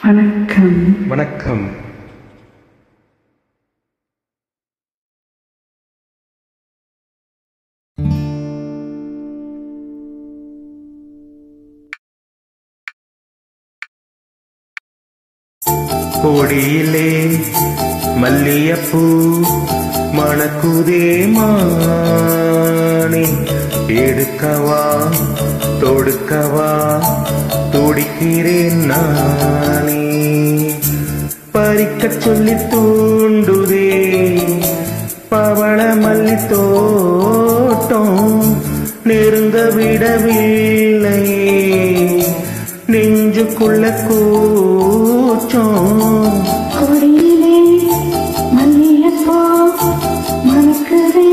வணக்கம் வணக்கம் கொடியிலே மல்லியப்பூ மணக்குதே மானே எடுக்கவா தொடுக்கவா துடிக்கிறேன் நானே பறிக்கச் சொல்லி தூண்டுதே பவள மல்லி தோட்டம் நெருங்க விடவில்லை நெஞ்சுக்குள்ள கூச்சம் கொடியிலே மல்லியப்போ மணக்குதே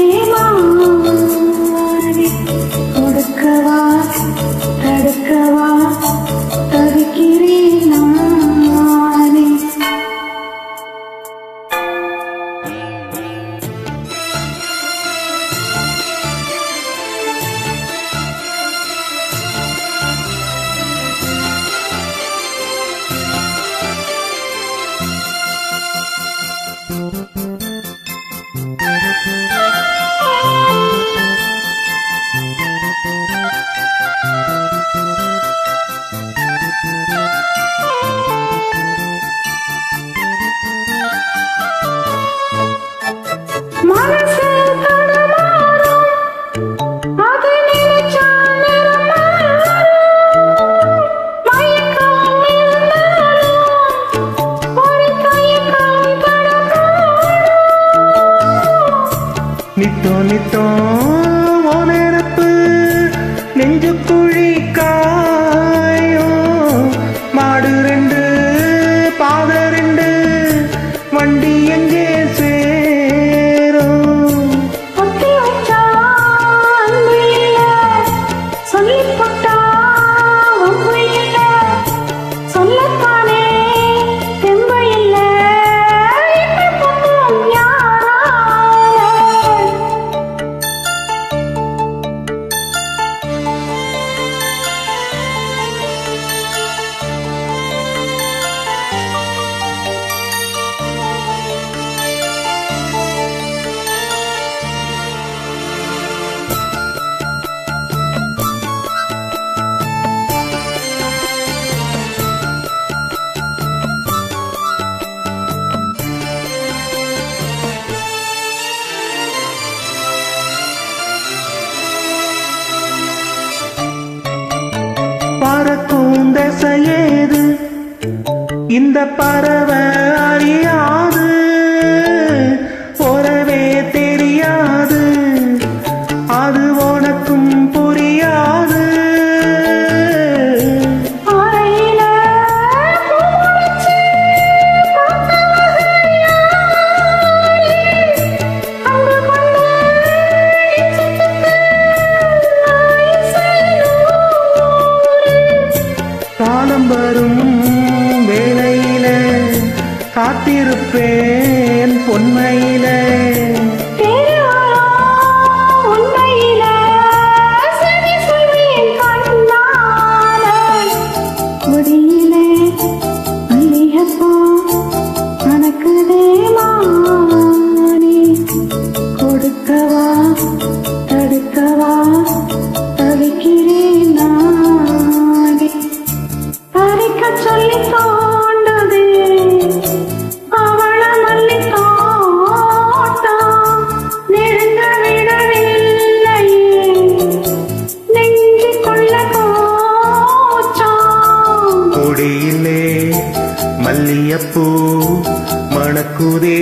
மாறி கொடுக்கவா தடுக்கவா தவிக்கிறேன் நானே மனசு தடுமாறும் அது நினைச்சா நிறமாறும் மயக்கம் இருந்தாலும் ஒரு தயக்கம் தடுமாறும் நித்தோ நித்தோ ஓ நெருப்பு நெஞ்சு குழி காயும் மாடு ரெண்டு பாத ரெண்டு வண்டி எங்கே சேரும் பொத்தி வச்சா அன்பு இல்ல சொல்லிப் போட்டா ஒப்பு இல்ல சொல்லத்தானே தெம்பு இல்ல என்ன பொண்ணும் யாரால பறக்கும் திசையேது இந்த பறவை அறியாது போறவே தெரியாது அது உனக்கும் புரியாது ஆரையில பூமுடிச்சு பார்த்தவர்கள் யாரே? அங்கு கொண்ட இச்சத்துக்கு ஆயுசு நூறு. காலம் வரும் வேளையில காத்திருப்பேன் பொன்மையில தேர்வாரோ உண்மையில சரி சொல்வேன் கண்ணால. கொடியிலே மல்லிகைப்பூ மணக்குதே மானே. கொடுக்கவா தடுக்கவா தவிக்கிறேன் நானே பறிக்கச் சொல்லி தோண்டுதே அவள மல்லி தோட்டம் நெருங்க விடவில்லையே நெஞ்சுக்குள்ள கோச்சம் கொடியிலே மல்லியப்பூ மணக்குதே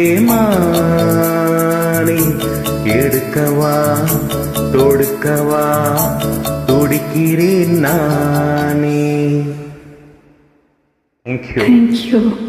மானே எடுக்கவா தொடுக்கவா துடிக்கிறேன் நானே தேங்க்யூ Thank you.